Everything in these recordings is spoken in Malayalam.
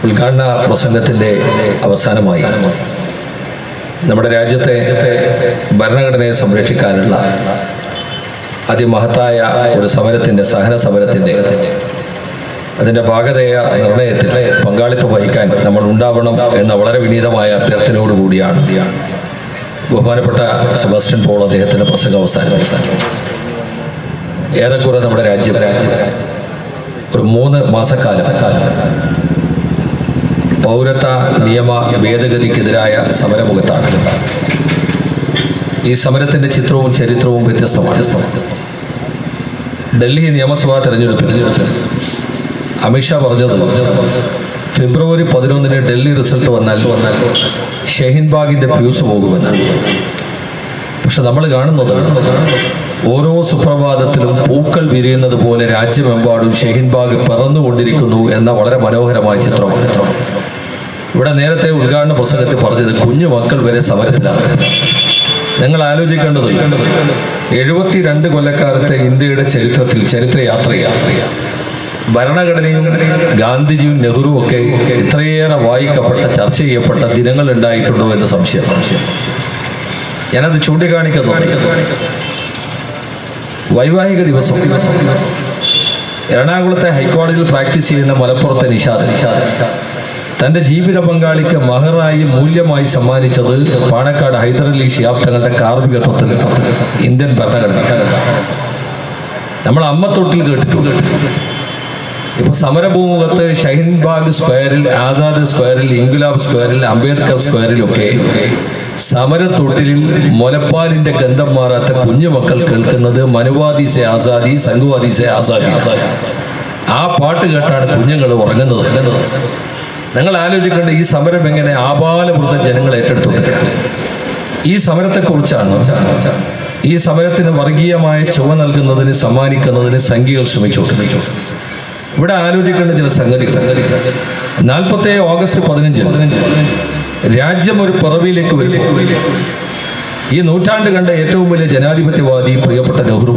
ഉദ്ഘാടന പ്രസംഗത്തിൻ്റെ അവസാനമായി നമ്മുടെ രാജ്യത്തെ ഭരണഘടനയെ സംരക്ഷിക്കാനുള്ള അതിമഹത്തായ ഒരു സമരത്തിൻ്റെ സഹന സമരത്തിൻ്റെ അതിൻ്റെ ഭാഗതയ നിർണയത്തിൽ പങ്കാളിത്തം വഹിക്കാൻ നമ്മൾ ഉണ്ടാവണം എന്ന വളരെ വിനീതമായ അഭ്യർത്ഥനയോടുകൂടിയാണ് ബഹുമാനപ്പെട്ട സെബാസ്റ്റ്യൻ പോൾ അദ്ദേഹത്തിൻ്റെ പ്രസംഗം അവസാനം അവസാനം ഏറെക്കുറെ നമ്മുടെ രാജ്യം ഒരു മൂന്ന് മാസക്കാലം പൗരത്വ നിയമ ഭേദഗതിക്കെതിരായ സമരമുഖത്താണ് ഈ സമരത്തിന്റെ ചിത്രവും ചരിത്രവും വ്യത്യസ്തമാണ് ഡൽഹി നിയമസഭാ തെരഞ്ഞെടുപ്പിൽ അമിത്ഷാ പറഞ്ഞത് ഫെബ്രുവരി പതിനൊന്നിന് ഡൽഹി റിസൾട്ട് വന്നാൽ വന്നാൽ ഷഹീൻബാഗിന്റെ ഫ്യൂസ് പോകുമെന്ന് പക്ഷെ നമ്മൾ കാണുന്നത് ഓരോ സുപ്രഭാതത്തിലും പൂക്കൾ വിരിയുന്നത് പോലെ രാജ്യമെമ്പാടും ഷഹീൻബാഗ് പിറന്നുകൊണ്ടിരിക്കുന്നു എന്ന വളരെ മനോഹരമായ ചിത്രമാണ് ചിത്രം ഇവിടെ നേരത്തെ ഉദ്ഘാടന പ്രസംഗത്തിൽ പറഞ്ഞത് കുഞ്ഞു മക്കൾ വരെ സമരത്തിലാണ് നിങ്ങൾ ആലോചിക്കേണ്ടത് എഴുപത്തിരണ്ട് കൊല്ലക്കാലത്തെ ഇന്ത്യയുടെ ചരിത്രത്തിൽ ചരിത്രയാത്രയാണ് ഭരണഘടനയും ഗാന്ധിജിയും നെഹ്റുവും ഒക്കെ ഇത്രയേറെ വായിക്കപ്പെട്ട ചർച്ച ചെയ്യപ്പെട്ട ദിനങ്ങൾ ഉണ്ടായിട്ടുണ്ടോ എന്ന് സംശയം സംശയം ഞാനത് ചൂണ്ടിക്കാണിക്കുന്നത് വൈവാഹിക ദിവസം എറണാകുളത്തെ ഹൈക്കോടതിയിൽ പ്രാക്ടീസ് ചെയ്യുന്ന മലപ്പുറത്തെ നിഷാദ് നിഷാദ് തന്റെ ജീവിത പങ്കാളിക്ക് മഹറായി മൂല്യമായി സമ്മാനിച്ചത് പാണക്കാട് ഹൈദരലി ഷിയാബ് തങ്ങളുടെ കാർമികത്വത്തിൽ ഇന്ത്യൻ ഭരണഘടന നമ്മൾ അമ്മത്തൊട്ടിൽ കേട്ടിട്ടുണ്ട് ഇപ്പൊ സമരഭൂമുഖത്ത് ഷഹീൻബാഗ് സ്ക്വയറിൽ ആസാദ് സ്ക്വയറിൽ ഇൻഗുലാബ് സ്ക്വയറിൽ അംബേദ്കർ സ്ക്വയറിലൊക്കെ സമരത്തൊട്ടിലിൽ മുലപ്പാലിന്റെ ഗന്ധം മാറാത്ത കുഞ്ഞുമക്കൾ കേൾക്കുന്നത് മനുവാദി സെ ആസാദി സംഘവാദി സെ ആസാദി ആ പാട്ട് കേട്ടാണ് കുഞ്ഞുങ്ങൾ ഉറങ്ങുന്നത് നിങ്ങൾ ആലോചിക്കേണ്ട ഈ സമരം എങ്ങനെ ആപാലവൃദ്ധ ജനങ്ങൾ ഏറ്റെടുത്തുകൊണ്ടിരിക്കുക ഈ സമരത്തെക്കുറിച്ചാണ് ഈ സമരത്തിന് വർഗീയമായ ചുവ നൽകുന്നതിന് സമ്മാനിക്കുന്നതിന് സംഖ്യകൾ ശ്രമിച്ചു ഇവിടെ ആലോചിക്കേണ്ട ചില സംഗതികൾ നാൽപ്പത്തി ഓഗസ്റ്റ് പതിനഞ്ച് രാജ്യം ഒരു പിറവിയിലേക്ക് വരും ഈ നൂറ്റാണ്ട് കണ്ട ഏറ്റവും വലിയ ജനാധിപത്യവാദി പ്രിയപ്പെട്ട നെഹ്റു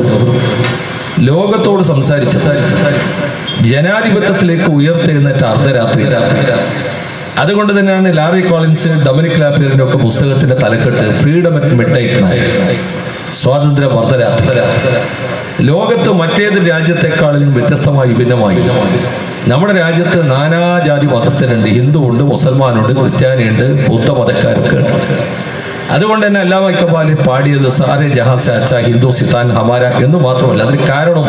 ലോകത്തോട് സംസാരിച്ച ജനാധിപത്യത്തിലേക്ക് ഉയർത്തെഴുന്നേറ്റ അർദ്ധരാത്രി അതുകൊണ്ട് തന്നെയാണ് ലാറി കോളിൻസ് ഡൊമിനിക് ലാപ്പിയറിന്റെ ഒക്കെ പുസ്തകത്തിന്റെ തലക്കെട്ട് ഫ്രീഡം അറ്റ് മിഡ് നൈറ്റ് സ്വാതന്ത്ര്യ വർദ്ധരാത്രി ലോകത്ത് മറ്റേത് രാജ്യത്തെക്കാളിലും വ്യത്യസ്തമായി വിഭിന്നമായി നമ്മുടെ രാജ്യത്ത് നാനാജാതി മതസ്ഥരുണ്ട് ഹിന്ദു ഉണ്ട് മുസൽമാനുണ്ട് ക്രിസ്ത്യാനിയുണ്ട് ബുദ്ധമതക്കാരൊക്കെ ഉണ്ട് അതുകൊണ്ട് തന്നെ അല്ലാ ഇക്കബാലി പാടിയത് സാരെ ജഹാസ അച്ച ഹിന്ദു സിത്താൻ ഹമാര എന്ന് മാത്രമല്ല അതിന് കാരണം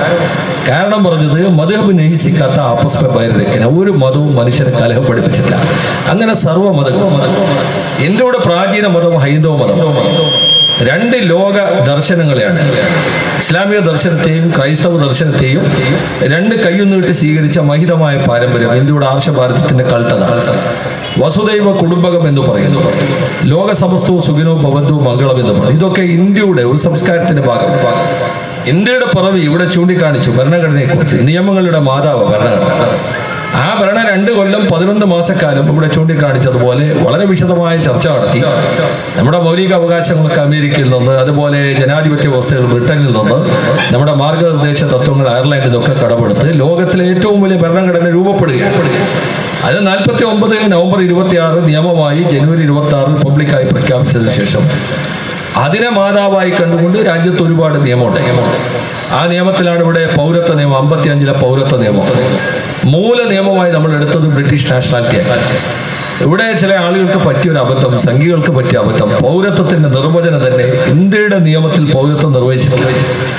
കാരണം പറഞ്ഞത് മധുഹബ് നഹിസിക്കാത്ത ആപ്പസ് പൈരക്കുന്ന ഒരു മതവും മനുഷ്യരെ കലഹം പഠിപ്പിച്ചില്ല അങ്ങനെ സർവ്വ മതവും ഇന്ത്യയുടെ പ്രാചീന മതം ഹൈന്ദവ മതം രണ്ട് ലോക ദർശനങ്ങളെയാണ് ഇസ്ലാമിക ദർശനത്തെയും ക്രൈസ്തവ ദർശനത്തെയും രണ്ട് കയ്യും നീട്ടി സ്വീകരിച്ച മഹിതമായ പാരമ്പര്യം ഇന്ത്യയുടെ ആർഷഭാരതത്തിന്റെ കൾട്ടതാണ് വസുദൈവ കുടുംബകം എന്ന് പറയുന്നു ലോക സമസ്തവും സുഖിനോ ഭവന്തു മംഗളം എന്ന് പറയുന്നു ഇതൊക്കെ ഇന്ത്യയുടെ ഒരു സംസ്കാരത്തിന്റെ ഭാഗം ഇന്ത്യയുടെ പിറവി ഇവിടെ ചൂണ്ടിക്കാണിച്ചു ഭരണഘടനയെക്കുറിച്ച് നിയമങ്ങളുടെ മാതാവ് ഭരണഘടന ആ ഭരണ രണ്ട് കൊല്ലം പതിനൊന്ന് മാസക്കാലം ഇവിടെ ചൂണ്ടിക്കാണിച്ചതുപോലെ വളരെ വിശദമായ ചർച്ച നടത്തി നമ്മുടെ മൗലിക അവകാശങ്ങളൊക്കെ അമേരിക്കയിൽ നിന്ന് അതുപോലെ ജനാധിപത്യ വ്യവസ്ഥകൾ ബ്രിട്ടനിൽ നിന്ന് നമ്മുടെ മാർഗനിർദ്ദേശ തത്വങ്ങൾ അയർലൻഡിൽ നിന്നൊക്കെ കടമെടുത്ത് ലോകത്തിലെ ഏറ്റവും വലിയ ഭരണഘടന രൂപപ്പെടുകയാണ് അത് നാൽപ്പത്തി ഒമ്പത് നവംബർ ഇരുപത്തി ആറ് നിയമമായി ജനുവരി ഇരുപത്തി ആറ് റിപ്പബ്ലിക്കായി പ്രഖ്യാപിച്ചതിന് ശേഷം അതിനെ മാതാവായി കണ്ടുകൊണ്ട് രാജ്യത്ത് ഒരുപാട് നിയമമുണ്ട് ആ നിയമത്തിലാണ് ഇവിടെ പൗരത്വ നിയമം അമ്പത്തി അഞ്ചിലെ പൗരത്വ നിയമം മൂല നിയമമായി നമ്മൾ എടുത്തത് ബ്രിട്ടീഷ് നാഷണാലിറ്റി ഇവിടെ ചില ആളുകൾക്ക് പറ്റിയൊരു അബദ്ധം സംഘികൾക്ക് പറ്റിയ അബദ്ധം പൗരത്വത്തിന്റെ നിർവചനം തന്നെ ഇന്ത്യയുടെ നിയമത്തിൽ പൗരത്വം നിർവഹിച്ചിട്ടുണ്ട്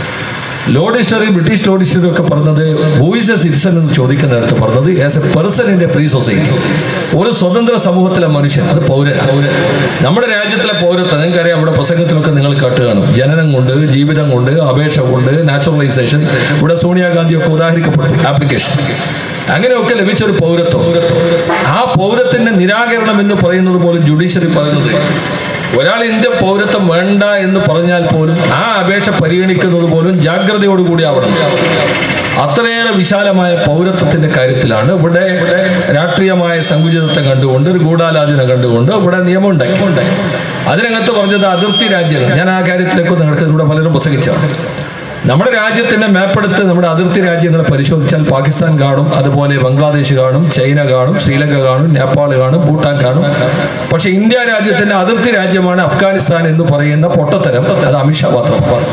law dictionary British law dictionary ഒക്കെ പറഞ്ഞത് ഹൂ ഇസ് എ സിറ്റിസൺ എന്ന് ചോദിക്കുന്നിടത്ത് പറഞ്ഞത് as a person in a free society ഒരു സ്വതന്ത്ര സമൂഹത്തിലെ മനുഷ്യൻ അത് പൗരൻ നമ്മുടെ രാജ്യത്തിലെ പൗരത്വം നിങ്ങൾക്കറിയാം ഇവിടെ പ്രസംഗത്തിലൊക്കെ നിങ്ങൾ കേട്ട് കാണും ജനനം കൊണ്ട് ജീവിതം കൊണ്ട് അപേക്ഷ കൊണ്ട് നാച്ചുറലൈസേഷൻ ഇവിടെ സോണിയാഗാന്ധിയൊക്കെ ഉദാഹരിക്കപ്പെട്ടു ആപ്ലിക്കേഷൻ അങ്ങനെയൊക്കെ ലഭിച്ച ഒരു പൗരത്വം ആ പൗരത്തിന്റെ നിരാകരണം എന്ന് പറയുന്നത് പോലും ജുഡീഷ്യറി പറയുന്നത് ഒരാൾ ഇന്ത്യ പൗരത്വം വേണ്ട എന്ന് പറഞ്ഞാൽ പോലും ആ അപേക്ഷ പരിഗണിക്കുന്നത് പോലും ജാഗ്രതയോടുകൂടി ആവണം അത്രയേറെ വിശാലമായ പൗരത്വത്തിന്റെ കാര്യത്തിലാണ് ഇവിടെ രാഷ്ട്രീയമായ സങ്കുചിതത്വം കണ്ടുകൊണ്ട് ഒരു ഗൂഢാലോചന കണ്ടുകൊണ്ട് ഇവിടെ നിയമം ഉണ്ടാക്കി അതിനകത്ത് പറഞ്ഞത് അതിർത്തി രാജ്യങ്ങൾ ഞാൻ ആ കാര്യത്തിലേക്ക് നിങ്ങൾക്ക് ഇവിടെ പലരും പ്രസംഗിച്ചു നമ്മുടെ രാജ്യത്തിന്റെ മാപ്പെടുത്ത് നമ്മുടെ അതിർത്തി രാജ്യങ്ങളെ പരിശോധിച്ചാൽ പാകിസ്ഥാൻ കാണും അതുപോലെ ബംഗ്ലാദേശ് കാണും ചൈന കാണും ശ്രീലങ്ക കാണും നേപ്പാൾ കാണും ഭൂട്ടാൻ കാണും പക്ഷെ ഇന്ത്യ രാജ്യത്തിന്റെ അതിർത്തി രാജ്യമാണ് അഫ്ഗാനിസ്ഥാൻ എന്ന് പറയുന്ന പൊട്ടത്തരം അത് അമിത്ഷാ മാത്രം പറഞ്ഞു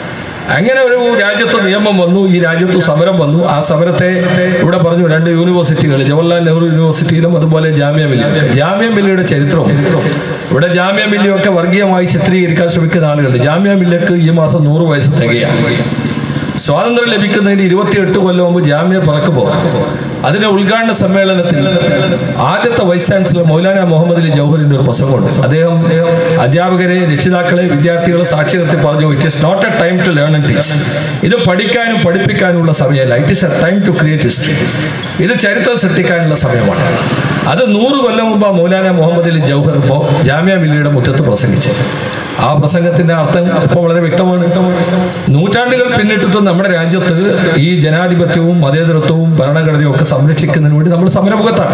അങ്ങനെ ഒരു രാജ്യത്ത് നിയമം വന്നു ഈ രാജ്യത്ത് സമരം വന്നു ആ സമരത്തെ ഇവിടെ പറഞ്ഞു രണ്ട് യൂണിവേഴ്സിറ്റികൾ ജവഹർലാൽ നെഹ്റു യൂണിവേഴ്സിറ്റിയിലും അതുപോലെ ജാമ്യ മില്ലിയ ജാമ്യ മില്ലിയുടെ ചരിത്രം ഇവിടെ ജാമ്യ മില്ലിയൊക്കെ വർഗീയമായി ചിത്രീകരിക്കാൻ ശ്രമിക്കുന്ന ആളുകളുണ്ട് ജാമ്യ മില്ലക്ക് ഈ മാസം നൂറ് വയസ്സ് തികയാണ് സ്വാതന്ത്ര്യം ലഭിക്കുന്നതിന് ഇരുപത്തിയെട്ട് കൊല്ലം മുമ്പ് ജാമ്യ പിറക്കുമ്പോൾ അതിന്റെ ഉദ്ഘാടന സമ്മേളനത്തിൽ ആദ്യത്തെ വൈസ് ചാൻസലർ മൗലാന മുഹമ്മദ് അലി ജൗഹറിന്റെ ഒരു പ്രസംഗമുണ്ട് അദ്ദേഹം അധ്യാപകരെ രക്ഷിതാക്കളെ വിദ്യാർത്ഥികളെ സാക്ഷി നിർത്തി പറഞ്ഞു it is not a time to learn and teach ഇത് പഠിക്കാനും പഠിപ്പിക്കാനുള്ള സമയമല്ല it is a time to create history ഇത് ചരിത്രം സൃഷ്ടിക്കാനുള്ള സമയമാണ് അത് നൂറ് കൊല്ലം മുമ്പ് ആ മൗലാന മുഹമ്മദ് അലി ജൗഹർ ഇപ്പോൾ ജാമ്യ മില്ലിയുടെ മുറ്റത്ത് പ്രസംഗിച്ചത് ആ പ്രസംഗത്തിന്റെ അർത്ഥം ഇപ്പോൾ വളരെ വ്യക്തമാണ് നൂറ്റാണ്ടുകൾ പിന്നിട്ടിട്ടും നമ്മുടെ രാജ്യത്ത് ഈ ജനാധിപത്യവും മതേതരത്വവും ഭരണഘടനയും ഒക്കെ സംരക്ഷിക്കുന്നതിന് വേണ്ടി നമ്മൾ സമരമുഖത്താണ്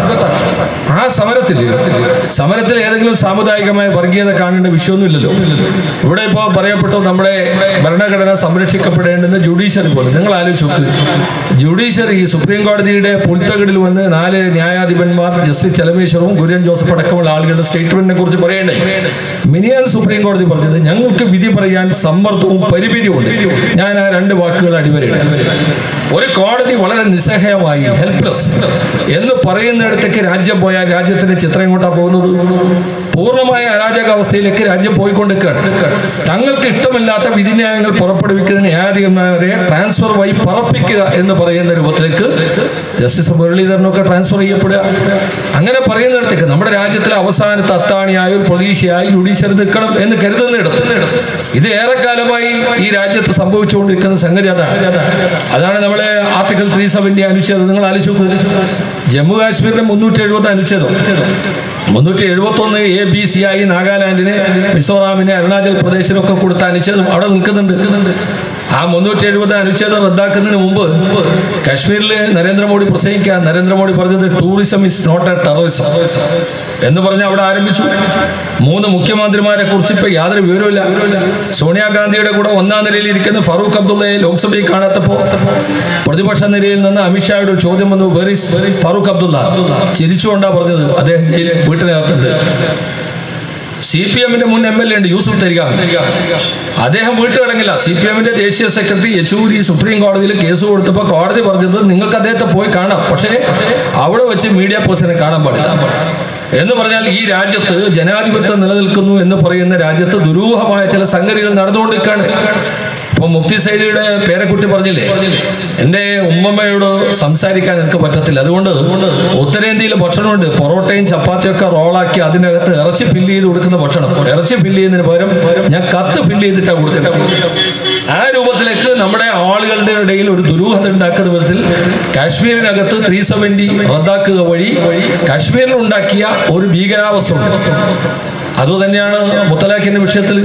ആ സമരത്തിൽ സമരത്തിൽ ഏതെങ്കിലും സാമുദായികമായ വർഗീയത കാണേണ്ട വിഷയമൊന്നുമില്ലല്ലോ ഇവിടെ ഇപ്പോൾ പറയപ്പെട്ടു നമ്മുടെ ഭരണഘടന സംരക്ഷിക്കപ്പെടേണ്ടുന്ന ജുഡീഷ്യറി പോലെ നിങ്ങൾ ആലോചിച്ച് നോക്ക് ജുഡീഷ്യറി സുപ്രീം കോടതിയുടെ പുൽത്തകടിൽ വന്ന് നാല് ന്യായാധിപന്മാർ ജസ്റ്റിസ് ചെലമേശ്വരവും കുര്യൻ ജോസഫ് അടക്കമുള്ള ആളുകളുടെ സ്റ്റേറ്റ്മെന്റിനെ കുറിച്ച് പറയണ്ടേ മിനിയാൻ സുപ്രീം കോടതി പറഞ്ഞത് ഞങ്ങൾക്ക് വിധി പറയാൻ സമ്മർദ്ദവും പരിമിതിയും ഉണ്ട് ഞാൻ ആ രണ്ട് വാക്കുകൾ അടിവരയിടാം ഒരു കോടതി വളരെ നിസ്സഹായമായി ഹെൽപ്ലെസ് എന്ന് പറയുന്നിടത്തേക്ക് രാജ്യം പോയാൽ രാജ്യത്തിന്റെ ചിത്രം എങ്ങോട്ടാ പോകുന്നത് പൂർണ്ണമായ അരാജകാവസ്ഥയിലേക്ക് രാജ്യം പോയിക്കൊണ്ടിരിക്കുകയാണ് തങ്ങൾക്ക് ഇഷ്ടമില്ലാത്ത വിധിന്യായങ്ങൾ പുറപ്പെടുവിക്കുന്ന ന്യായാധിപന്മാരെ ട്രാൻസ്ഫർ വഴി പറപ്പിക്കുക എന്ന് പറയുന്ന രൂപത്തിലേക്ക് ജസ്റ്റിസ് മുരളീധരനൊക്കെ ട്രാൻസ്ഫർ ചെയ്യപ്പെടുക അങ്ങനെ പറയുന്നിടത്തേക്ക് നമ്മുടെ രാജ്യത്തിലെ അവസാനത്തെ അത്താണിയായ ഒരു പ്രതീക്ഷയായി ജുഡീഷ്യറി നിൽക്കണം എന്ന് കരുതുന്നിടത്ത് ഇത് ഏറെക്കാലമായി ഈ രാജ്യത്ത് സംഭവിച്ചുകൊണ്ടിരിക്കുന്ന സംഗതി അതാണ് അതാണ് നമ്മളെ ആർട്ടിക്കിൾ ത്രീ സെവന്റി അനുച്ഛേദം നിങ്ങൾ ആലോചിച്ചു ജമ്മു കാശ്മീരിന്റെ മുന്നൂറ്റി എഴുപത് അനുച്ഛേദം മുന്നൂറ്റി എഴുപത്തി ഒന്ന് എ ബി സി ആയി നാഗാലാൻഡിന് മിസോറാമിന് അരുണാചൽ പ്രദേശിനൊക്കെ കൊടുത്ത അനുച്ഛേദം അവിടെ നിൽക്കുന്നുണ്ട് ആ മുന്നൂറ്റി എഴുപത് അനുച്ഛേദം റദ്ദാക്കുന്നതിന് മുമ്പ് കാശ്മീരിൽ നരേന്ദ്രമോദി പ്രസംഗിക്കാൻ നരേന്ദ്രമോദി പറഞ്ഞത് tourism is not A terrorism എന്ന് പറഞ്ഞ് അവിടെ ആരംഭിച്ചു മൂന്ന് മുഖ്യമന്ത്രിമാരെ കുറിച്ച് ഇപ്പൊ യാതൊരു വിവരമില്ല സോണിയാഗാന്ധിയുടെ കൂടെ ഒന്നാം നിരയിൽ ഇരിക്കുന്ന ഫറൂഖ് അബ്ദുള്ളയെ ലോക്സഭയിൽ കാണാത്തപ്പോ പ്രതിപക്ഷ നിരയിൽ നിന്ന് അമിത്ഷായുടെ ഒരു ചോദ്യം വന്നു വെറി ഫറൂഖ് അബ്ദുള്ള ചിരിച്ചുകൊണ്ടാ പറഞ്ഞത് അദ്ദേഹം ജയിലിൽ വീട്ടിനകത്തുണ്ട് സി പി എമ്മിന്റെ മുൻ എം എൽ എ ഉണ്ട് യൂസുഫ് തരിക അദ്ദേഹം വീട്ടുകിടങ്ങില്ല സി പി എമ്മിന്റെ ദേശീയ സെക്രട്ടറി യെച്ചൂരി സുപ്രീം കോടതിയിൽ കേസ് കൊടുത്തപ്പോൾ കോടതി പറഞ്ഞത് നിങ്ങൾക്ക് അദ്ദേഹത്തെ പോയി കാണാം പക്ഷേ അവിടെ വെച്ച് മീഡിയ പേഴ്സണെ കാണാൻ പാടില്ല എന്ന് പറഞ്ഞാൽ ഈ രാജ്യത്ത് ജനാധിപത്യം നിലനിൽക്കുന്നു എന്ന് പറയുന്ന രാജ്യത്ത് ദുരൂഹമായ ചില സംഗതികൾ നടന്നുകൊണ്ടിരിക്കുകയാണ് ഇപ്പൊ മുഫ്തി സൈദിയുടെ പേരക്കുട്ടി പറഞ്ഞില്ലേ എൻ്റെ ഉമ്മമ്മയോട് സംസാരിക്കാൻ എനിക്ക് പറ്റത്തില്ല അതുകൊണ്ട് ഉത്തരേന്ത്യയിൽ ഭക്ഷണമുണ്ട് പൊറോട്ടയും ചപ്പാത്തിയും ഒക്കെ റോളാക്കി അതിനകത്ത് ഇറച്ചി ഫില്ല് ചെയ്ത് കൊടുക്കുന്ന ഭക്ഷണം ഇറച്ചി ഫില്ല് ചെയ്യുന്നതിന് പകരം ഞാൻ കത്ത് ഫില്ല് ചെയ്തിട്ടാണ് കൊടുക്കുന്നത് ആ രൂപത്തിലേക്ക് നമ്മുടെ ആളുകളുടെ ഇടയിൽ ഒരു ദുരൂഹത ഉണ്ടാക്കുന്ന വിധത്തിൽ കാശ്മീരിനകത്ത് ത്രീ സെവന്റി റദ്ദാക്കുക വഴി കാശ്മീരിൽ ഉണ്ടാക്കിയ ഒരു ഭീകരാവസ്ഥ ഉണ്ട് അതുതന്നെയാണ് മുത്തലാഖിന്റെ വിഷയത്തിൽ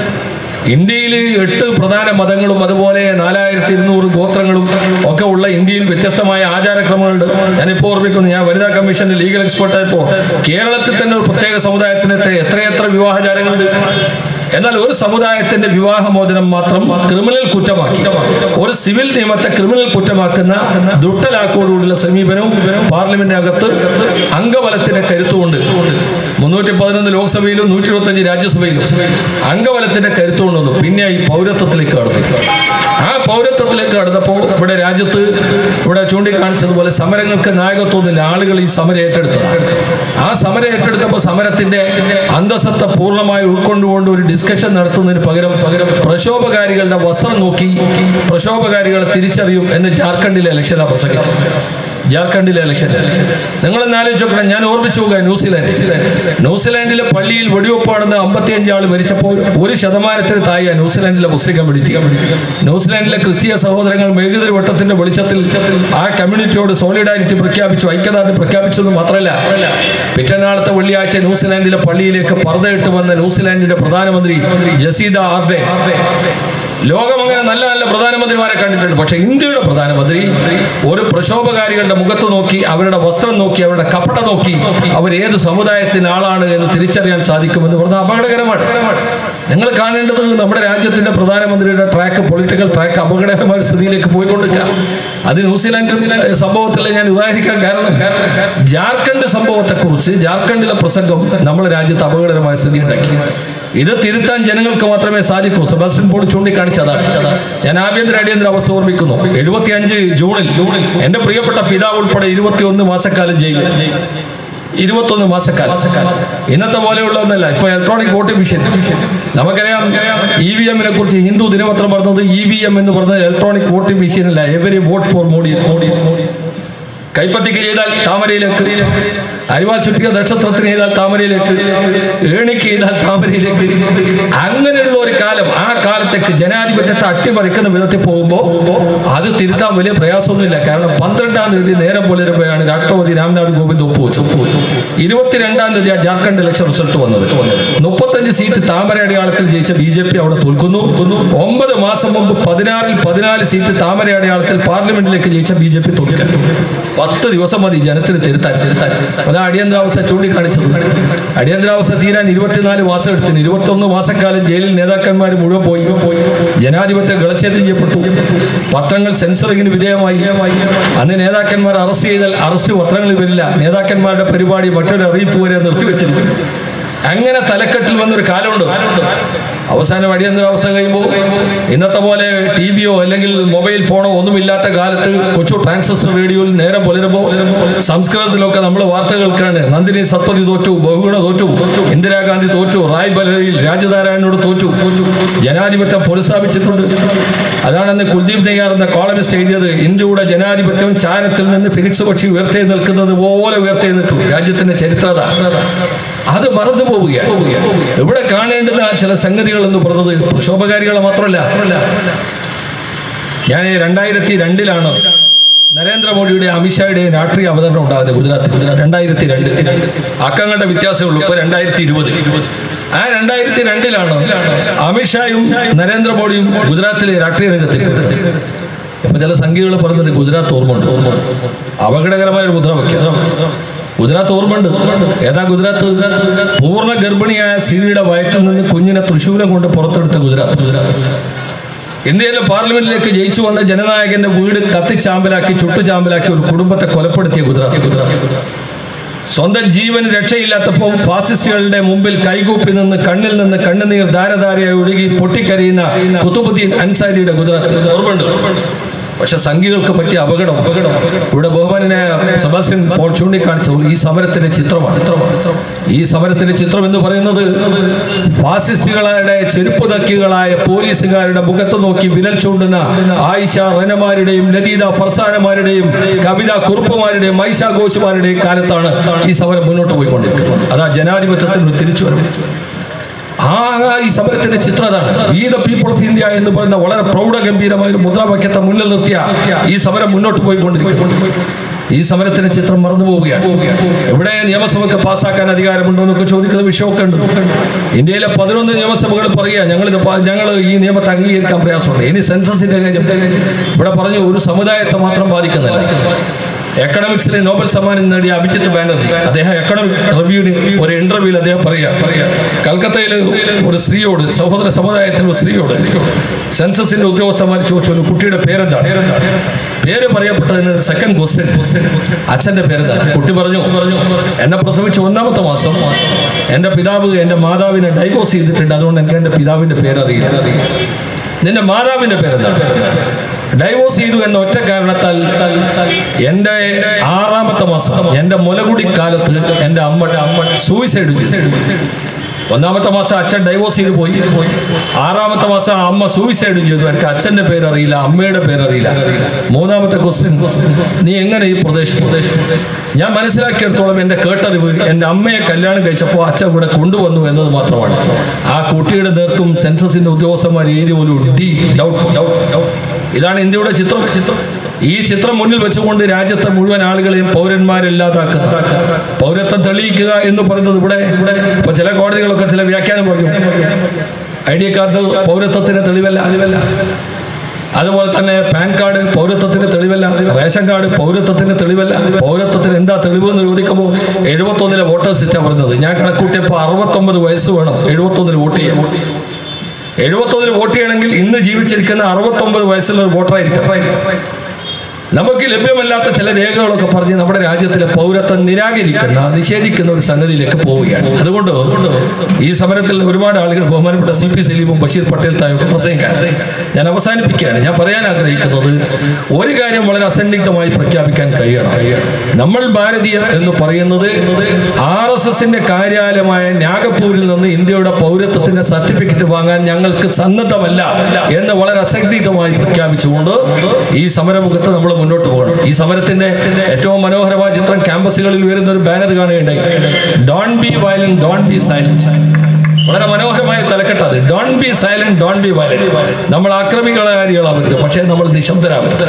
ഇന്ത്യയിൽ എട്ട് പ്രധാന മതങ്ങളും അതുപോലെ നാലായിരത്തി ഇരുന്നൂറ് ഗോത്രങ്ങളും ഒക്കെ ഉള്ള ഇന്ത്യയിൽ വ്യത്യസ്തമായ ആചാരക്രമങ്ങളുണ്ട് ഞാനിപ്പോൾ ഓർമ്മിക്കുന്നു ഞാൻ വനിതാ കമ്മീഷന്റെ ലീഗൽ എക്സ്പെർട്ടായപ്പോൾ കേരളത്തിൽ തന്നെ ഒരു പ്രത്യേക സമുദായത്തിന് എത്ര എത്രയെത്ര വിവാഹചാരങ്ങളുണ്ട് എന്നാൽ ഒരു സമുദായത്തിന്റെ വിവാഹമോചനം മാത്രം ക്രിമിനൽ കുറ്റമാക്കി ഒരു സിവിൽ നിയമത്തെ ക്രിമിനൽ കുറ്റമാക്കുന്ന ദുട്ടലാക്കോടുകൂടിയുള്ള സമീപനവും പാർലമെന്റിനകത്ത് അംഗബലത്തിന്റെ കരുത്തുകൊണ്ട് മുന്നൂറ്റി പതിനൊന്ന് ലോക്സഭയിലും നൂറ്റി ഇരുപത്തഞ്ച് രാജ്യസഭയിലും അംഗബലത്തിന്റെ കരുത്തുകൊണ്ട് വന്നു പിന്നെ ഈ പൗരത്വത്തിലേക്ക് കടന്നു ആ പൗരത്വത്തിലേക്ക് കടന്നപ്പോൾ ഇവിടെ രാജ്യത്ത് ഇവിടെ ചൂണ്ടിക്കാണിച്ചതുപോലെ സമരങ്ങൾക്ക് നായകത്വമില്ല ആളുകൾ ഈ സമരം ഏറ്റെടുത്തത് ആ സമരം ഏറ്റെടുത്തപ്പോൾ സമരത്തിന്റെ അന്തസത്ത പൂർണ്ണമായി ഉൾക്കൊണ്ടുകൊണ്ട് ഒരു ഡിസ്കഷൻ നടത്തുന്നതിന് പകരം പകരം പ്രക്ഷോഭകാരികളുടെ വസ്ത്രം നോക്കി പ്രക്ഷോഭകാരികളെ തിരിച്ചറിയും എന്ന് ജാർഖണ്ഡിലെ ഇലക്ഷനാണ് പ്രസംഗിച്ചത് ജാർഖണ്ഡിലെ ഇലക്ഷൻ നിങ്ങൾ ആലോചിച്ച് നോക്കണം ഞാൻ ഓർമ്മിച്ചു പോകുക ന്യൂസിലാൻഡ് ന്യൂസിലാൻഡിലെ പള്ളിയിൽ വെടിവെപ്പാണെന്ന് അമ്പത്തിയഞ്ച് ആൾ മരിച്ചപ്പോൾ ഒരു ശതമാനത്തിന് താഴെ ന്യൂസിലാൻഡിലെ മുസ്ലിം കമ്മ്യൂണിറ്റി ന്യൂസിലാൻഡിലെ ക്രിസ്തീയ സഹോദരങ്ങൾ മെഴുകുതിരി വട്ടത്തിന്റെ വെളിച്ചത്തിൽ ആ കമ്മ്യൂണിറ്റിയോട് സോളിഡാരിറ്റി പ്രഖ്യാപിച്ചു ഐക്യദാർഢ്യം പ്രഖ്യാപിച്ചത് മാത്രമല്ല പിറ്റന്നാളത്തെ വെള്ളിയാഴ്ച ന്യൂസിലാൻഡിലെ പള്ളിയിലേക്ക് പർദ്ദയിട്ട് വന്ന ന്യൂസിലാൻഡിന്റെ പ്രധാനമന്ത്രി ജസീദ ആർഡെ ലോകം അങ്ങനെ നല്ല നല്ല പ്രധാനമന്ത്രിമാരെ കണ്ടിട്ടുണ്ട് പക്ഷെ ഇന്ത്യയുടെ പ്രധാനമന്ത്രി ഒരു പ്രക്ഷോഭകാരികളുടെ മുഖത്ത് നോക്കി അവരുടെ വസ്ത്രം നോക്കി അവരുടെ കപ്പട നോക്കി അവർ ഏത് സമുദായത്തിന് ആളാണ് എന്ന് തിരിച്ചറിയാൻ സാധിക്കുമെന്ന് പറഞ്ഞാൽ അപകടകരമാണ് നിങ്ങൾ കാണേണ്ടത് നമ്മുടെ രാജ്യത്തിന്റെ പ്രധാനമന്ത്രിയുടെ ട്രാക്ക് പൊളിറ്റിക്കൽ ട്രാക്ക് അപകടകരമായ സ്ഥിതിയിലേക്ക് പോയിക്കൊണ്ടിരിക്കുക അത് ന്യൂസിലാൻഡ് സംഭവത്തിൽ ഞാൻ ഉദാഹരിക്കാൻ കാരണം ജാർഖണ്ഡ് സംഭവത്തെക്കുറിച്ച് ജാർഖണ്ഡിലെ പ്രസംഗം നമ്മുടെ രാജ്യത്ത് അപകടകരമായ സ്ഥിതി ഉണ്ടാക്കി ഇത് തിരുത്താൻ ജനങ്ങൾക്ക് മാത്രമേ സാധിക്കൂ സെബാസ്റ്റ്യൻ പോൾ ചൂണ്ടിക്കാണിച്ചതാണ് ഞാൻ ആഭ്യന്തര അടിയന്തര അവസ്ഥ ഓർമ്മിക്കുന്നു എഴുപത്തി അഞ്ച് ജൂണിൽ ജൂണിൽ എന്റെ പ്രിയപ്പെട്ട പിതാവ് ഉൾപ്പെടെ ഇരുപത്തിയൊന്ന് മാസക്കാലം ജയിലിൽ ഇരുപത്തൊന്ന് മാസക്കാലം ഇന്നത്തെ പോലെയുള്ള ഒന്നല്ല ഇപ്പൊ ഇലക്ട്രോണിക് വോട്ടിംഗ് മെഷീൻ നമുക്കറിയാം ഇ വി എമ്മിനെ കുറിച്ച് ഹിന്ദു ദിനപത്രം പറഞ്ഞത് ഇ വി എം എന്ന് പറഞ്ഞത് ഇലക്ട്രോണിക് വോട്ടിംഗ് മെഷീൻ അല്ല every vote for Modi Modi കൈപ്പത്തിക്ക് ചെയ്താൽ താമരയിലേക്ക് അരിവാൾ ചുറ്റിയ നക്ഷത്രത്തിന് ചെയ്താൽ താമരയിലേക്ക് ഏണിക്ക് ചെയ്താൽ താമരയിലേക്ക് അങ്ങനെയുള്ള ഒരു കാലം ആ കാലത്തേക്ക് ജനാധിപത്യത്തെ അട്ടിമറിക്കുന്ന വിധത്തിൽ പോകുമ്പോൾ അത് തിരുത്താൻ വലിയ പ്രയാസമൊന്നുമില്ല കാരണം പന്ത്രണ്ടാം തീയതി നേരം പുലരുമ്പോഴാണ് രാഷ്ട്രപതി രാംനാഥ് കോവിന്ദ് ഒപ്പുവെച്ചു ഒപ്പുവെച്ചു ഇരുപത്തിരണ്ടാം തീയതി ആ ജാർഖണ്ഡ് ഇലക്ഷൻ റിസൾട്ട് വന്നത് മുപ്പത്തഞ്ച് സീറ്റ് താമര അടയാളത്തിൽ ജയിച്ച ബി ജെ പി അവിടെ തോൽക്കുന്നു ഒമ്പത് മാസം മുമ്പ് പതിനാറിൽ പതിനാല് സീറ്റ് താമര അടയാളത്തിൽ പാർലമെന്റിലേക്ക് ജയിച്ച ബി ജെ പി തോൽക്കാൻ പത്ത് ദിവസം മതി ജനത്തിന് തിരുത്താൻ തിരുത്താൻ അതാ അടിയന്തരാവസ്ഥ ചൂണ്ടിക്കാണിച്ചത് അടിയന്തരാവസ്ഥ തീരാൻ ഇരുപത്തിനാല് മാസം എടുത്തിന് ഇരുപത്തൊന്ന് മാസക്കാലം ജയിലിൽ നേതാക്കന്മാർ മുഴുവൻ പോയി ജനാധിപത്യം ഗളച്ഛേദം ചെയ്യപ്പെട്ടു പത്രങ്ങൾ സെൻസറിങ്ങിന് വിധേയമായി അന്ന് നേതാക്കന്മാർ അറസ്റ്റ് ചെയ്താൽ അറസ്റ്റ് പത്രങ്ങളിൽ വരില്ല നേതാക്കന്മാരുടെ പരിപാടി മറ്റൊരു അറിയിപ്പ് വരെ നിർത്തിവെച്ചിരിക്കുന്നു അങ്ങനെ തലക്കെട്ടിൽ വന്നൊരു കാലമുണ്ട് അവസാനം അടിയന്തരാവസ്ഥ കഴിയുമ്പോൾ ഇന്നത്തെ പോലെ ടി വിയോ അല്ലെങ്കിൽ മൊബൈൽ ഫോണോ ഒന്നുമില്ലാത്ത കാലത്ത് കൊച്ചു ട്രാൻസിസ്റ്റർ റേഡിയോയിൽ നേരെ പുലരുമ്പോൾ സംസ്കൃതത്തിലൊക്കെ നമ്മൾ വാർത്ത കേൾക്കാണ് നന്ദിനി സത്പതി തോറ്റു ബഹുഗുണ തോറ്റു ഇന്ദിരാഗാന്ധി തോറ്റു റായ് ബലയിൽ രാജധാരായണോട് തോറ്റു ജനാധിപത്യം പുനഃസ്ഥാപിച്ചിട്ടുണ്ട് അതാണെന്ന് കുൽദീപ് നെയ്യാർ എന്ന കോളമിസ്റ്റ് എഴുതിയത് ഇന്ത്യയുടെ ജനാധിപത്യം ചാരത്തിൽ നിന്ന് ഫിനിക്സ് പക്ഷി ഉയർത്തി നിൽക്കുന്നത് പോലെ ഉയർത്തി നിൽക്കും രാജ്യത്തിന്റെ ചരിത്രത അത് മറന്നു പോവുകയാണ് ഇവിടെ കാണേണ്ടുന്ന ചില സംഗതികൾ എന്ന് പറഞ്ഞത് പ്രക്ഷോഭകാരികളെ മാത്രമല്ല ഞാൻ രണ്ടായിരത്തി രണ്ടിലാണ് നരേന്ദ്രമോദിയുടെ അമിത്ഷായുടെയും രാഷ്ട്രീയ അവതരണം ഉണ്ടാകുന്നത് ഗുജറാത്തിൽ രണ്ടായിരത്തി രണ്ട് അക്കങ്ങളുടെ വ്യത്യാസമേ ഉള്ളൂ ഇപ്പൊ രണ്ടായിരത്തി ഇരുപത് ആ രണ്ടായിരത്തി രണ്ടിലാണ് അമിത്ഷായും നരേന്ദ്രമോദിയും ഗുജറാത്തിലെ രാഷ്ട്രീയ രംഗത്തേക്ക് വരുന്നത്. ഇപ്പൊ ചില സംഖ്യകൾ പറഞ്ഞിട്ട് ഗുജറാത്ത് ഓർമ്മയുണ്ട് അപകടകരമായ ഒരു മുദ്രാവാക്യം ഗുജറാത്ത് ഓർമ്മയുണ്ട് ഏതാ ഗുജറാത്ത് പൂർണ്ണ ഗർഭിണിയായ സ്ത്രീയുടെ വയറ്റിൽ നിന്ന് കുഞ്ഞിനെ തൃശൂലം കൊണ്ട് പുറത്തെടുത്ത ഗുജറാത്ത് ഗുജറാത്ത് ഇന്ത്യയിലെ പാർലമെന്റിലേക്ക് ജയിച്ചു വന്ന ജനനായകന്റെ വീട് കത്തിച്ചാമ്പലാക്കി ചുട്ടുചാമ്പലാക്കി ഒരു കുടുംബത്തെ കൊലപ്പെടുത്തിയ ഗുജറാത്ത് ഗുജറാത്ത് സ്വന്തം ജീവന് രക്ഷയില്ലാത്തപ്പോൾ ഫാസിസ്റ്റുകളുടെ മുമ്പിൽ കൈകൂപ്പി നിന്ന് കണ്ണിൽ നിന്ന് കണ്ണുനീർ ധാരധാരയായി ഒഴുകി പൊട്ടിക്കരയുന്ന കുത്തുബുദ്ദീൻ അൻസാരിയുടെ ഗുജറാത്ത് ഓർമ്മയുണ്ട് പക്ഷെ സംഘികൾക്ക് പറ്റിയ അപകടം അപകടം ഇവിടെ ബഹുമാനായ സെബാസ്റ്റ്യൻ പോൾ ചൂണ്ടിക്കാണിച്ചത് ഈ സമരത്തിന്റെ ചിത്രമാണ് ചിത്രമാണ് ഈ സമരത്തിന്റെ ചിത്രം എന്ന് പറയുന്നത് ഫാസിസ്റ്റുകളുടെ ചെരുപ്പ് തക്കികളായ പോലീസുകാരുടെ മുഖത്ത് നോക്കി വിരൽ ചൂണ്ടുന്ന ആയിഷ റനമാരുടെയും ലതീദ ഫർസാനമാരുടെയും കവിത കുറുപ്പുമാരുടെയും മൈഷ ഘോഷുമാരുടെയും കാലത്താണ് ഈ സമരം മുന്നോട്ട് പോയിക്കൊണ്ടിരിക്കുന്നത് അതാ ജനാധിപത്യത്തിന് ഒരു തിരിച്ചുവരവ് ആ ഈ സമരത്തിന്റെ ചിത്രം അതാണ് we the people of India എന്ന് പറയുന്ന വളരെ പ്രൗഢഗംഭീരമായ ഒരു മുദ്രാവാക്യത്തെ മുന്നിൽ നിർത്തിയ ഈ സമരം മുന്നോട്ട് പോയിക്കൊണ്ടിരിക്കുന്നു ഈ സമരത്തിന്റെ ചിത്രം മറന്നു പോവുകയാണ് എവിടെ നിയമസഭയ്ക്ക് പാസ്സാക്കാൻ അധികാരമുണ്ടോ എന്നൊക്കെ ചോദിക്കുന്ന വിഷയമൊക്കെ ഉണ്ട് ഇന്ത്യയിലെ പതിനൊന്ന് നിയമസഭകൾ പറയുക ഞങ്ങൾ ഞങ്ങൾ ഈ നിയമത്തെ അംഗീകരിക്കാൻ പ്രയാസമുണ്ട് ഇനി സെൻസസിന്റെ കാര്യം ഇവിടെ പറഞ്ഞു ഒരു സമുദായത്തെ മാത്രം ബാധിക്കുന്നില്ല എക്കണോമിക്സിലെ നോബൽ സമ്മാനം നേടിയ അഭിജിത്ത് ബാനർജി അദ്ദേഹം എക്കണോമിക് റിവ്യൂവിന് ഒരു ഇന്റർവ്യൂവിൽ അദ്ദേഹം പറയാ കൽക്കത്തയിൽ ഒരു സ്ത്രീയോട് സഹോദര സമുദായത്തിലെ ഒരു സ്ത്രീയോട് സെൻസസിന്റെ ഉദ്യോഗസ്ഥന്മാർ ചോദിച്ചു ഒരു കുട്ടിയുടെ പേരെന്താണ് പേര് പറയപ്പെട്ടതിന് സെക്കൻഡ് ക്വസ്റ്റ്യൻ അച്ഛന്റെ പേരെന്താണ് കുട്ടി പറഞ്ഞു പറഞ്ഞു എന്നെ പ്രസവിച്ച ഒന്നാമത്തെ മാസം എന്റെ പിതാവ് എന്റെ മാതാവിനെ ഡൈവോഴ്സ് ചെയ്തിട്ടുണ്ട് അതുകൊണ്ട് എനിക്ക് എന്റെ പിതാവിന്റെ പേരറിയില്ല നിന്റെ മാതാവിന്റെ പേരെന്താണ് ഡൈവോഴ്സ് ചെയ്തു എന്ന ഒറ്റ കാരണത്താൽ എന്റെ ആറാമത്തെ മാസം എന്റെ മുലകുടി കാലത്ത് എന്റെ അമ്മ അമ്മ സൂയിസൈഡ് ഒന്നാമത്തെ മാസം അച്ഛൻ ഡൈവോഴ്സ് ചെയ്ത് പോയി ആറാമത്തെ മാസം അമ്മ സൂയിസൈഡും ചെയ്തു എനിക്ക് അച്ഛന്റെ പേരറിയില്ല അമ്മയുടെ പേരറിയില്ല മൂന്നാമത്തെ ക്വസ്റ്റ്യൻ നീ എങ്ങനെ ഈ പ്രദേശം പ്രദേശം ഞാൻ മനസ്സിലാക്കിയെടുത്തോളം എന്റെ കേട്ടറിവ് എന്റെ അമ്മയെ കല്യാണം കഴിച്ചപ്പോൾ അച്ഛൻ ഇവിടെ കൊണ്ടുവന്നു എന്നത് മാത്രമാണ് ആ കുട്ടിയുടെ നേർക്കും സെൻസസിന്റെ ഉദ്യോഗസ്ഥന്മാർ എഴുതി പോലും ഡി ഡൗട്ട് ഡൗട്ട് ഡൗട്ട് ഇതാണ് ഇന്ത്യയുടെ ചിത്രം ചിത്രം ഈ ചിത്രം മുന്നിൽ വെച്ചുകൊണ്ട് രാജ്യത്തെ മുഴുവൻ ആളുകളെയും പൗരന്മാരില്ലാതാക്കുന്ന പൗരത്വം തെളിയിക്കുക എന്ന് പറയുന്നത് ഇവിടെ ഇവിടെ ഇപ്പൊ ചില കോടതികളൊക്കെ ചില വ്യാഖ്യാനം പറഞ്ഞു ഐ ഡി കാർഡ് പൗരത്വത്തിന് തെളിവല്ല തെളിവല്ല അതുപോലെ തന്നെ പാൻ കാർഡ് പൗരത്വത്തിന് തെളിവല്ല റേഷൻ കാർഡ് പൗരത്വത്തിന് തെളിവല്ല പൗരത്വത്തിന് എന്താ തെളിവ് എന്ന് ചോദിക്കുമ്പോൾ എഴുപത്തൊന്നിലെ വോട്ടേഴ്സ് ലിസ്റ്റാണ് പറഞ്ഞത് ഞാൻ കണക്കൂട്ടിയപ്പോൾ അറുപത്തൊമ്പത് വയസ്സ് വേണം എഴുപത്തൊന്നിൽ വോട്ട് ചെയ്യാൻ എഴുപത്തൊന്നിൽ വോട്ട് ചെയ്യണമെങ്കിൽ ഇന്ന് ജീവിച്ചിരിക്കുന്ന അറുപത്തൊമ്പത് വയസ്സുള്ള ഒരു വോട്ടറായിരിക്കും നമുക്ക് ലഭ്യമല്ലാത്ത ചില രേഖകളൊക്കെ പറഞ്ഞ് നമ്മുടെ രാജ്യത്തിലെ പൗരത്വം നിരാകരിക്കുന്ന നിഷേധിക്കുന്ന ഒരു സംഗതിയിലേക്ക് പോവുകയാണ് അതുകൊണ്ട് ഈ സമരത്തിൽ ഒരുപാട് ആളുകൾ ബഹുമാനപ്പെട്ട സി പി സലീമും ബഷീർ പട്ടേൽ തായൊക്കെ പ്രസംഗിക്കാൻ ഞാൻ അവസാനിപ്പിക്കുകയാണ് ഞാൻ പറയാൻ ആഗ്രഹിക്കുന്നത് ഒരു കാര്യം വളരെ അസന്നിഗ്ധമായി പ്രഖ്യാപിക്കാൻ കഴിയണം നമ്മൾ ഭാരതീയർ എന്ന് പറയുന്നത് ആർ എസ് എസിന്റെ കാര്യാലയമായ നാഗപ്പൂരിൽ നിന്ന് ഇന്ത്യയുടെ പൗരത്വത്തിന്റെ സർട്ടിഫിക്കറ്റ് വാങ്ങാൻ ഞങ്ങൾക്ക് സന്നദ്ധമല്ല എന്ന് വളരെ അസന്നിഗ്ധമായി പ്രഖ്യാപിച്ചുകൊണ്ട് ഈ സമരമുഖത്ത് നമ്മൾ മുന്നോട്ട് പോകണം ഈ സമരത്തിന്റെ ഏറ്റവും മനോഹരമായ ചിത്രം ക്യാമ്പസുകളിൽ വരുന്ന ഒരു ബാനർ കാണുകയുണ്ടായി don't be violent don't be silent വളരെ മനോഹരമായ തലക്കെട്ട് അത് don't be silent don't be violent നമ്മൾ ആക്രമികളാരികളാവരുത് പക്ഷേ നമ്മൾ നിശബ്ദരാവരുത്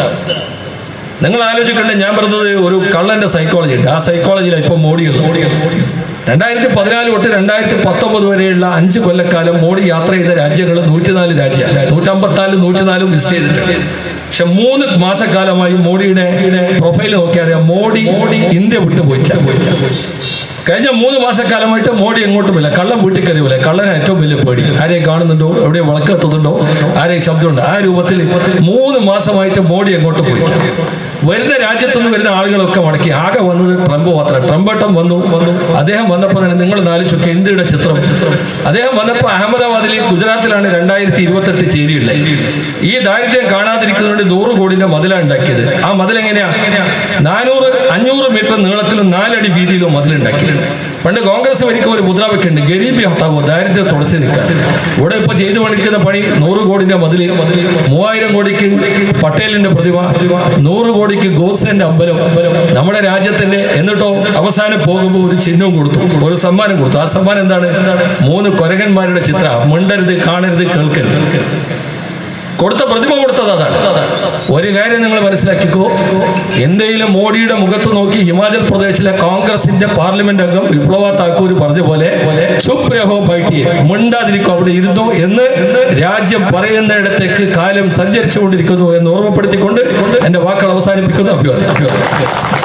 നിങ്ങൾ ആലോചിക്കണ്ടേ ഞാൻ പറഞ്ഞത് ഒരു കള്ളന്റെ സൈക്കോളജി ഉണ്ട് ആ സൈക്കോളജിയിലാണ് ഇപ്പൊ മോഡികൾ രണ്ടായിരത്തി പതിനാല് തൊട്ട് രണ്ടായിരത്തി പത്തൊമ്പത് വരെയുള്ള അഞ്ച് കൊല്ലക്കാലം മോഡി യാത്ര ചെയ്ത രാജ്യങ്ങൾ നൂറ്റിനാല് രാജ്യം നൂറ്റമ്പത്തിനാല് നൂറ്റിനാലും ലിസ്റ്റ് ചെയ്ത് പക്ഷെ മൂന്ന് മാസക്കാലമായി മോഡിയുടെ പ്രൊഫൈൽ നോക്കിയാൽ അറിയാം മോഡി ഇന്ത്യ വിട്ടു പോയിട്ടില്ല കഴിഞ്ഞ മൂന്ന് മാസക്കാലമായിട്ട് മോഡി എങ്ങോട്ടുമില്ല കള്ളം വീട്ടിൽ കയറിയില്ല കള്ളന് ഏറ്റവും വലിയ പേടി ആരെയും കാണുന്നുണ്ടോ എവിടെ വിളക്കെത്തുന്നുണ്ടോ ആരെയും ശബ്ദമുണ്ടോ ആ രൂപത്തിൽ മൂന്ന് മാസമായിട്ട് മോഡി എങ്ങോട്ട് പോയി വരുന്ന രാജ്യത്തുനിന്ന് വരുന്ന ആളുകളൊക്കെ മടക്കി ആകെ വന്നത് ട്രംപ് മാത്രം ട്രംപട്ടം വന്നു വന്നു അദ്ദേഹം വന്നപ്പോൾ തന്നെ നിങ്ങൾ നാലിച്ചൊക്കെ ഇന്ത്യയുടെ ചിത്രം ചിത്രം അദ്ദേഹം വന്നപ്പോൾ അഹമ്മദാബാദിൽ ഗുജറാത്തിലാണ് രണ്ടായിരത്തി ഇരുപത്തെട്ട് ചേരിയുള്ളത് ഈ ദാരിദ്ര്യം കാണാതിരിക്കുന്നതുകൊണ്ട് നൂറ് കോടിന്റെ മതിലാണ് ഉണ്ടാക്കിയത് ആ മതിൽ എങ്ങനെയാ നാനൂറ് അഞ്ഞൂറ് മീറ്റർ നീളത്തിലും നാലടി വീതിയിലും മതിലുണ്ടാക്കി പണ്ട് കോൺഗ്രസ് ഭരിക്കുന്ന ഒരു മുദ്രാവാക്യമുണ്ട് ഗരീബി ഹട്ടാവോ ദാരിദ്ര്യം തുടച്ചു നിൽക്കാൻ ഇവിടെ ഇപ്പൊ ചെയ്തു പണിക്കുന്ന പണി നൂറ് കോടിന്റെ മതിൽ മതിൽ മൂവായിരം കോടിക്ക് പട്ടേലിന്റെ പ്രതിമ നൂറ് കോടിക്ക് ഗോഡ്സെന്റെ അമ്പലം നമ്മുടെ രാജ്യത്തിന്റെ എന്നിട്ടോ അവസാനം പോകുമ്പോൾ ഒരു ചിഹ്നവും കൊടുത്തു ഒരു സമ്മാനം കൊടുത്തു ആ സമ്മാനം എന്താണ് മൂന്ന് കൊരകന്മാരുടെ ചിത്ര മിണ്ടരുത് കാണരുത് കേൾക്കരുത് കൊടുത്ത പ്രതിമ കൊടുത്തത് അതാണ് ഒരു കാര്യം നിങ്ങൾ മനസ്സിലാക്കിക്കോ എന്തെങ്കിലും മോഡിയുടെ മുഖത്ത് നോക്കി ഹിമാചൽ പ്രദേശിലെ കോൺഗ്രസിന്റെ പാർലമെന്റ് അംഗം വിപ്ലവ താക്കൂർ പറഞ്ഞ പോലെ ചുപ് രഹോ ബൈട്ടിയെ മിണ്ടാതിരിക്കും അവിടെ ഇരുന്നു എന്ന് രാജ്യം പറയുന്നിടത്തേക്ക് കാലം സഞ്ചരിച്ചുകൊണ്ടിരിക്കുന്നു എന്ന് ഓർമ്മപ്പെടുത്തിക്കൊണ്ട് എന്റെ വാക്കുകൾ അവസാനിപ്പിക്കുന്നു അഭ്യർത്ഥന